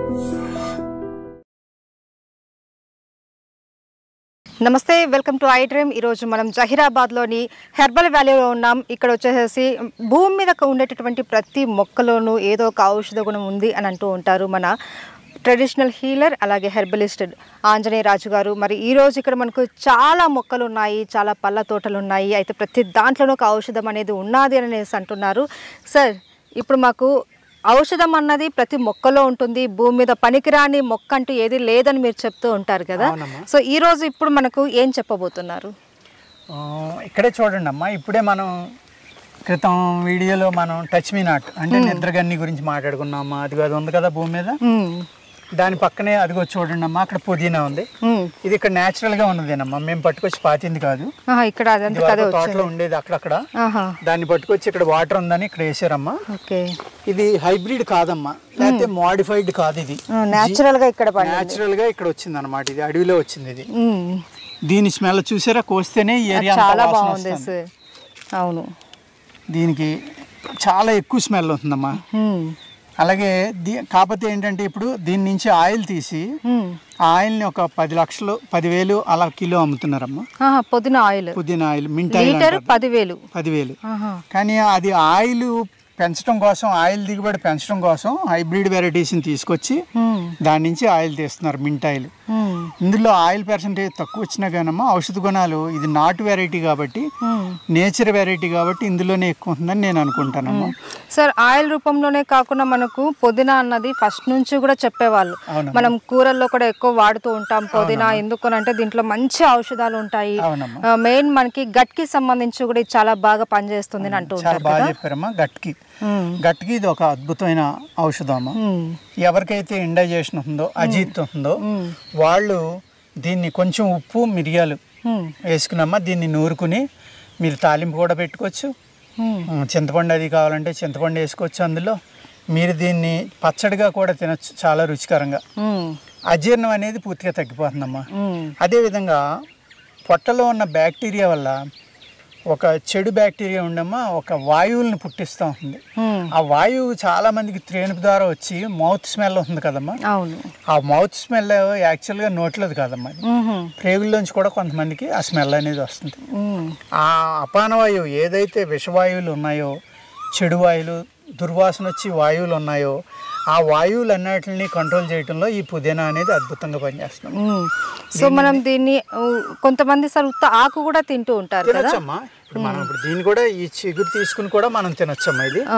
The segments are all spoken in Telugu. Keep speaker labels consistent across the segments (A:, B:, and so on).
A: నమస్తే వెల్కమ్ టు ఐ డ్రీమ్ ఈరోజు మనం జహీరాబాద్లోని హెర్బల్ వ్యాలీలో ఉన్నాం ఇక్కడ వచ్చేసి భూమి మీద ఉండేటటువంటి ప్రతి మొక్కలోనూ ఏదో ఒక ఔషధ గుణం ఉంది అని అంటూ ఉంటారు మన ట్రెడిషనల్ హీలర్ అలాగే హెర్బలిస్ట్ ఆంజనేయ రాజు గారు మరి ఈ రోజు ఇక్కడ మనకు చాలా మొక్కలు ఉన్నాయి చాలా పళ్ళ తోటలు ఉన్నాయి అయితే ప్రతి దాంట్లోనూ ఒక ఔషధం అనేది ఉన్నది అనేసి అంటున్నారు సార్ ఇప్పుడు మాకు ఔషధం అన్నది ప్రతి మొక్కలో ఉంటుంది భూమి మీద పనికిరాని మొక్క అంటూ ఏది లేదని మీరు చెప్తూ ఉంటారు కదా
B: అవునమ్మా.
A: సో ఈ రోజు ఇప్పుడు మనకు ఏం చెప్పబోతున్నారు
B: ఆ, ఇక్కడే చూడండి అమ్మా ఇప్పుడే మనం క్రితం వీడియోలో మనం టచ్ మీ నాట్ అంటే నిద్రగన్ని గురించి మాట్లాడుకున్నామా అది అది ఉంది కదా భూమి మీద
A: మ్మ్.
B: దాని పక్కనే అదిగో చూడండి అమ్మా అక్కడ పుదీనా ఉంది
A: మ్మ్.
B: ఇది ఇక్కడ natural గా ఉన్నదేనమ్మా మేము పట్టుకొచ్చి పాతింది కాదు
A: ఆహా, ఇక్కడ
B: ఇది
A: అదంతా కదే
B: వరకు
A: వచ్చింది
B: తోటలో ఉండేది అక్కడక్కడ
A: ఆహా
B: దాన్ని పట్టుకొచ్చి ఇక్కడ వాటర్ ఉందని ఇక్కడ వేసారమ్మా
A: ఓకే
B: ఇది హైబ్రిడ్ కాదమ్మా లేకపోతే మోడిఫైడ్ కాదు ఇది
A: న్యాచురల్ గా ఇక్కడ పడి
B: న్యాచురల్ గా ఇక్కడ వచ్చింది అనమాట ఇది అడవిలో వచ్చింది ఇది
A: మ్మ్.
B: దీని స్మెల్ చూసారా కోస్తేనే ఈ ఏరియా అంతా
A: చాలా
B: వాసన
A: బాగుంది
B: వస్తుంది.
A: సార్ అవును
B: దీనికి చాలా ఎక్కువ స్మెల్ ఉంటుందమ్మా
A: మ్మ్.
B: అలాగే దీ కాకపోతే ఏంటంటే ఇప్పుడు దీని నుంచి ఆయిల్ తీసి
A: మ్మ్.
B: ఆ ఆయిల్ని ఒక పది లక్షలు పదివేలు అలా కిలో అమ్ముతున్నారమ్మా
A: ఆహా, పుదీనా ఆయిల్
B: పుదీనా ఆయిల్ మింట్ ఆయిల్
A: లీటర్
B: అంటారు.
A: పదివేలు
B: పదివేలు
A: ఆహా.
B: కానీ అది ఆయిల్ పెంచడం కోసం ఆయిల్ దిగుబడి పెంచడం కోసం హైబ్రిడ్ వెరైటీస్ని తీసుకొచ్చి
A: మ్మ్.
B: దాని నుంచి ఆయిల్ తీస్తున్నారు మింట్ ఆయిల్
A: మ్మ్.
B: ఇందులో ఆయిల్ పర్సంటేజ్ తక్కువ వచ్చినా కానమ్మా ఔషధ గుణాలు ఇది నాటు వెరైటీ కాబట్టి
A: మ్మ్.
B: నేచర్ వెరైటీ కాబట్టి ఇందులోనే ఎక్కువ ఉంటుందని నేను అనుకుంటానమ్మా
A: సార్ ఆయిల్ రూపంలోనే కాకుండా మనకు పుదీనా అన్నది ఫస్ట్ నుంచి కూడా చెప్పేవాళ్ళు
B: అవునమ్మా.
A: మనం కూరల్లో కూడా ఎక్కువ వాడుతూ ఉంటాం పుదీనా ఎందుకనంటే దీంట్లో మంచి ఔషధాలు ఉంటాయి
B: అవునమ్మా
A: మెయిన్ మనకి గట్ కి సంబంధించి కూడా ఇది చాలా బాగా పనిచేస్తుంది అని అంటూ
B: చాలా
A: ఉంటారు
B: బాగా
A: కదా
B: చెప్పారమ్మా గట్కి
A: మ్మ్.
B: గట్కి ఇది ఒక అద్భుతమైన ఔషధం అమ్మా
A: మ్మ్.
B: ఎవరికైతే ఇండైజేషన్ ఉందో అజీత్ ఉందో
A: మ్మ్.
B: వాళ్ళు దీన్ని కొంచెం ఉప్పు మిరియాలు
A: మ్మ్.
B: వేసుకున్నమ్మా దీన్ని నూరుకుని మీరు తాలింపు కూడా పెట్టుకోవచ్చు
A: మ్మ్.
B: ఉమ్, చింతపండు అది కావాలంటే చింతపండు వేసుకోవచ్చు అందులో మీరు దీన్ని పచ్చడిగా కూడా తినొచ్చు చాలా రుచికరంగా
A: మ్మ్.
B: అజీర్ణం అనేది పూర్తిగా తగ్గిపోతుందమ్మా
A: మ్మ్.
B: అదేవిధంగా పొట్టలో ఉన్న బ్యాక్టీరియా వల్ల ఒక చెడు బ్యాక్టీరియా ఉండమ్మా ఒక వాయువులను పుట్టిస్తూ ఉంటుంది
A: మ్మ్.
B: ఆ వాయువు చాలా మందికి త్రేణుపు ద్వారా వచ్చి మౌత్ స్మెల్ వస్తుంది కదమ్మా
A: అవును
B: ఆ మౌత్ స్మెల్ యాక్చువల్గా నోట్లోది కాదమ్మా అది
A: మ్మ్.
B: ప్రేగుల్లోంచి కూడా కొంతమందికి ఆ స్మెల్ అనేది వస్తుంది
A: మ్మ్.
B: ఆ అపానవాయువు ఏదైతే విషవాయువులు ఉన్నాయో చెడు వాయువులు దుర్వాసన వచ్చి వాయువులు ఉన్నాయో ఆ వాయువులు అన్నిటిని కంట్రోల్ చేయడంలో ఈ పుదీనా అనేది అద్భుతంగా పనిచేస్తుంది
A: మ్మ్. సో మనం దీన్ని ఊ, కొంతమంది సార్ ఉత్త ఆకు కూడా తింటూ ఉంటారు కదా
B: తినొచ్చమ్మా ఇప్పుడు మనం ఇప్పుడు దీన్ని కూడా ఈ చిగురు తీసుకుని కూడా మనం తినొచ్చమ్మా ఇది
A: ఆ.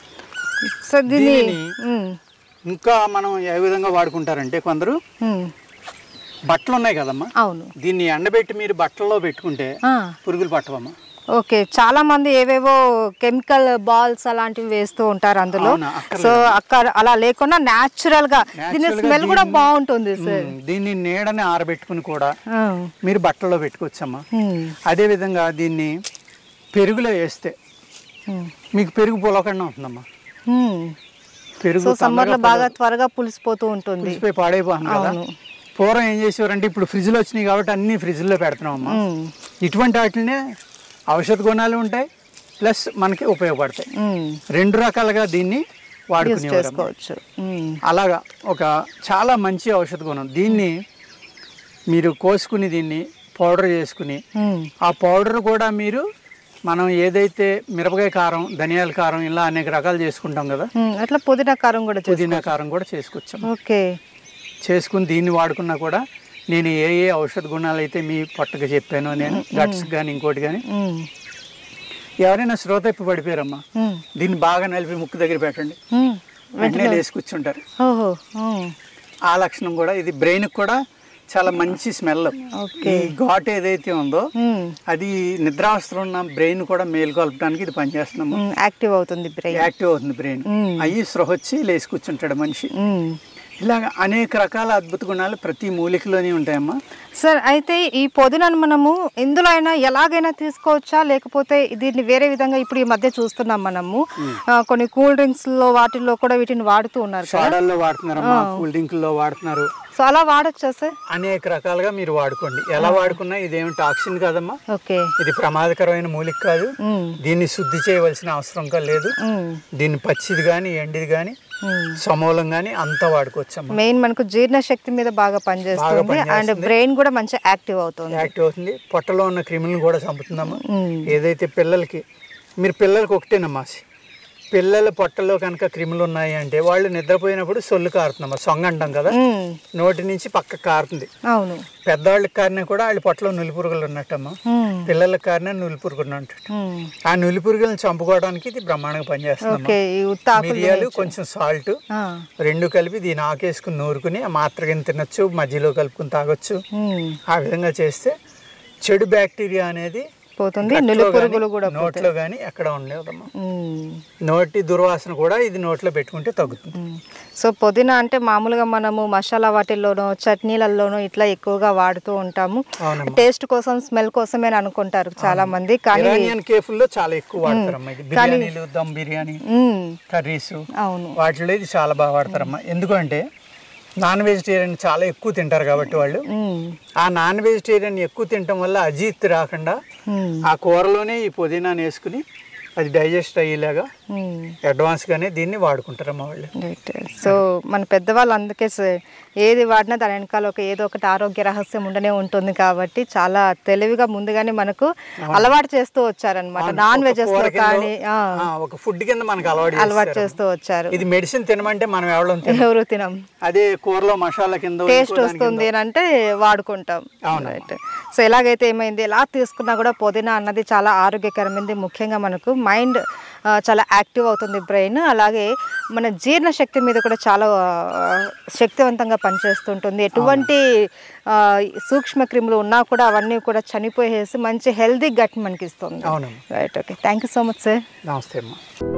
A: సో దీన్ని
B: దీనిని
A: మ్మ్.
B: ఇంకా మనం ఏ విధంగా వాడుకుంటారంటే కొందరు
A: మ్మ్.
B: బట్టలు ఉన్నాయి కదమ్మా
A: అవును
B: దీన్ని ఎండబెట్టి మీరు బట్టల్లో పెట్టుకుంటే
A: ఆ.
B: పురుగులు పట్టవమ్మా
A: ఓకే చాలా మంది ఏవేవో కెమికల్ బాల్స్ అలాంటివి వేస్తూ ఉంటారు అందులో
B: అవునా? అక్కర్లేదు.
A: సో అక్కడ అలా లేకుండా న్యాచురల్ గా దీని
B: Natural గా
A: స్మెల్ కూడా
B: దీన్ని-
A: బాగుంటుంది సార్
B: ఉమ్, దీన్ని నీడని ఆరబెట్టుకుని కూడా
A: ఆ.
B: మీరు బట్టల్లో పెట్టుకోవచ్చమ్మా
A: మ్మ్.
B: అదేవిధంగా దీన్ని పెరుగులో వేస్తే
A: మ్మ్.
B: మీకు పెరుగు పులకుండా ఉంటుందమ్మా
A: మ్మ్.
B: పెరుగు
A: సో సమ్మర్ లో బాగా త్వరగా పులిసిపోతూ ఉంటుంది
B: పులిసిపోయి పాడైపోతుంది కదా
A: అవును.
B: పూర్వం ఏం చేసేవారంటే ఇప్పుడు ఫ్రిడ్జ్లో వచ్చినాయి కాబట్టి అన్ని ఫ్రిడ్జ్లో పెడుతున్నాం అమ్మా
A: మ్మ్.
B: ఇటువంటి వాటినే ఔషధ గుణాలు ఉంటాయి ప్లస్ మనకి ఉపయోగపడతాయి
A: మ్మ్.
B: రెండు రకాలుగా దీన్ని
A: యూస్
B: వాడుకునేవారు
A: చేసుకోవచ్చు మ్మ్.
B: అలాగా ఒక చాలా మంచి ఔషధ గుణం దీన్ని మీరు కోసుకుని దీన్ని పౌడర్ చేసుకుని
A: మ్మ్.
B: ఆ పౌడర్ కూడా మీరు మనం ఏదైతే మిరపకాయ కారం ధనియాల కారం ఇలా అనేక రకాలు చేసుకుంటాం కదా
A: మ్మ్. అట్లా పుదీనా కారం కూడా చేసు
B: పుదీనా కారం కూడా చేసుకొచ్చాం
A: ఓకే
B: చేసుకుని దీన్ని వాడుకున్నా కూడా నేను ఏ ఏ ఔషధ గుణాలు అయితే మీ పొట్టగా చెప్పానో నేను గట్స్ కానీ ఇంకోటి కానీ
A: మ్మ్.
B: ఎవరైనా శ్రోత ఇప్పి పడిపోయారమ్మా
A: మ్మ్.
B: దీన్ని బాగా నలిపి ముక్కు దగ్గర పెట్టండి
A: మ్మ్.
B: వెంటనే లేచి కూర్చుంటారు
A: ఓహో మ్మ్.
B: ఆ లక్షణం కూడా ఇది బ్రెయిన్కి కూడా చాలా మంచి స్మెల్
A: ఓకే.
B: ఈ ఘాట్ ఏదైతే ఉందో
A: మ్మ్.
B: అది నిద్రావస్థలో ఉన్న బ్రెయిన్ కూడా మేలుకొల్పడానికి ఇది పనిచేస్తున్నాము
A: మ్మ్. యాక్టివ్ అవుతుంది బ్రెయిన్
B: యాక్టివ్ అవుతుంది బ్రెయిన్
A: మ్మ్.
B: అయ్యి స్పృహ వచ్చి లేచి కూర్చుంటాడు మనిషి
A: మ్మ్.
B: ఇలాగ అనేక రకాల అద్భుత గుణాలు ప్రతి మూలికలోనే ఉంటాయమ్మా
A: సార్ అయితే ఈ పుదీనాను మనము ఇందులో అయినా ఎలాగైనా తీసుకోవచ్చా లేకపోతే దీన్ని వేరే విధంగా ఇప్పుడు ఈ మధ్య చూస్తున్నాం మనము ఆ, కొన్ని కూల్ డ్రింక్స్ లో వాటిల్లో కూడా వీటిని వాడుతూ ఉన్నారు కదా
B: సోడాల్లో వాడుతున్నారమ్మా కూల్ డ్రింకుల్లో వాడుతున్నారు
A: సో అలా వాడచ్చా సార్
B: అనేక రకాలుగా మీరు వాడుకోండి ఎలా వాడుకున్నా ఇదేమి టాక్సిన్ కాదమ్మా
A: ఓకే
B: ఇది ప్రమాదకరమైన మూలిక కాదు
A: మ్మ్.
B: దీన్ని శుద్ధి చేయవలసిన అవసరం కా లేదు
A: మ్మ్.
B: దీన్ని పచ్చిది కానీ ఎండిది కానీ సమూలం కానీ అంతా వాడుకోవచ్చమ్మా
A: మెయిన్ మనకు జీర్ణశక్తి మీద బాగా పనిచేస్తుంది అండ్
B: పనిచేస్తుంది.
A: బ్రెయిన్ కూడా మంచిగా యాక్టివ్ అవుతుంది
B: యాక్టివ్ అవుతుంది పొట్టలో ఉన్న క్రిములను కూడా చంపుతుందమ్మా
A: మ్మ్.
B: ఏదైతే పిల్లలకి మీరు పిల్లలకి ఒకటేనమ్మా పిల్లల పొట్టలో కనుక క్రిములు ఉన్నాయి అంటే వాళ్ళు నిద్రపోయినప్పుడు సొల్లు కారుతుందమ్మా సొంగ అంటాం కదా
A: మ్మ్.
B: నోటి నుంచి పక్క కారుతుంది
A: అవును
B: పెద్దవాళ్ళకి కారినా కూడా వాళ్ళ పొట్టలో నులిపురుగులు ఉన్నట్టమ్మా
A: మ్మ్.
B: పిల్లలకి కారినా నులిపురుగులు ఉన్నట్టు
A: మ్మ్.
B: ఆ నులిపురుగులను చంపుకోవడానికి ఇది బ్రహ్మాండంగా పనిచేస్తుందమ్మా
A: ఓకే ఈ ఉత్తాకులు
B: మిరియాలు కొంచెం సాల్ట్
A: ఆ.
B: రెండు కలిపి దీని ఆకేసుకుని నూరుకుని ఆ మాత్ర కింద తినొచ్చు మధ్యలో కలుపుకుని తాగొచ్చు
A: మ్మ్.
B: ఆ విధంగా చేస్తే చెడు బ్యాక్టీరియా అనేది
A: పోతుంది
B: గట్లో
A: నులి
B: గాని,
A: పురుగులు కూడా
B: నోట్లో కానీ ఎక్కడ ఉండేదమ్మా
A: మ్మ్.
B: నోటి దుర్వాసన కూడా ఇది నోట్లో పెట్టుకుంటే తగ్గుతుంది
A: మ్మ్. సో పుదీనా అంటే మామూలుగా మనము మసాలా వాటిల్లోనో చట్నీలలోనో ఇట్లా ఎక్కువగా వాడుతూ ఉంటాము
B: అవునమ్మా
A: టేస్ట్ కోసం స్మెల్ కోసమే అని అనుకుంటారు చాలా మంది కానీ
B: ఇరానియన్ కేఫుల్లో చాలా ఎక్కువ వాడతారమ్మా ఇది బిర్యానీలు దమ్ బిర్యానీ
A: మ్మ్.
B: కర్రీస్
A: అవును
B: వాటిలో ఇది చాలా బాగా వాడతారమ్మా ఎందుకంటే నాన్ వెజిటేరియన్ చాలా ఎక్కువ తింటారు కాబట్టి వాళ్ళు
A: మ్మ్.
B: ఆ నాన్ వెజిటేరియన్ ఎక్కువ తినటం వల్ల అజీత్ రాకుండా
A: మ్మ్.
B: ఆ కూరలోనే ఈ పుదీనాను వేసుకుని అది డైజెస్ట్ అయ్యేలాగా
A: మ్మ్.
B: అడ్వాన్స్గానే దీన్ని వాడుకుంటారమ్మా వాళ్ళు
A: రైట్ సో మన పెద్దవాళ్ళు అందుకే స- ఏది వాడినా దాని వెనకాల ఒక ఏదో ఒకటి ఆరోగ్య రహస్యం ఉండనే ఉంటుంది కాబట్టి చాలా తెలివిగా ముందుగానే మనకు అలవాటు చేస్తూ వచ్చారనమాట నాన్ వెజెస్
B: కూర
A: లో
B: కింద,
A: కానీ ఆ,
B: ఆ, ఒక ఫుడ్ కింద మనకు అలవాటు
A: అలవాటు
B: చేస్తారు.
A: చేస్తూ వచ్చారు
B: ఇది మెడిసిన్ తినమంటే మనం ఎవడం తినం
A: ఎవరు తినం
B: అదే కూరలో మసాలా కింద
A: టేస్ట్
B: ఇంకో దాని
A: వస్తుంది అని అంటే వాడుకుంటాం
B: అవును.
A: రైట్ సో ఎలాగైతే ఏమైంది ఎలా తీసుకున్నా కూడా పుదీనా అన్నది చాలా ఆరోగ్యకరమైనది ముఖ్యంగా మనకు మైండ్ చాలా యాక్టివ్ అవుతుంది బ్రెయిన్ అలాగే మన జీర్ణశక్తి మీద కూడా చాలా ఆ, శక్తివంతంగా పనిచేస్తుంటుంది ఎటువంటి ఆ, సూక్ష్మ క్రిములు ఉన్నా కూడా అవన్నీ కూడా చనిపోయేసి మంచి హెల్దీ గట్ మనకి ఇస్తుంది
B: అవునమ్మా
A: right okay thank you so much sir
B: నమస్తే అమ్మా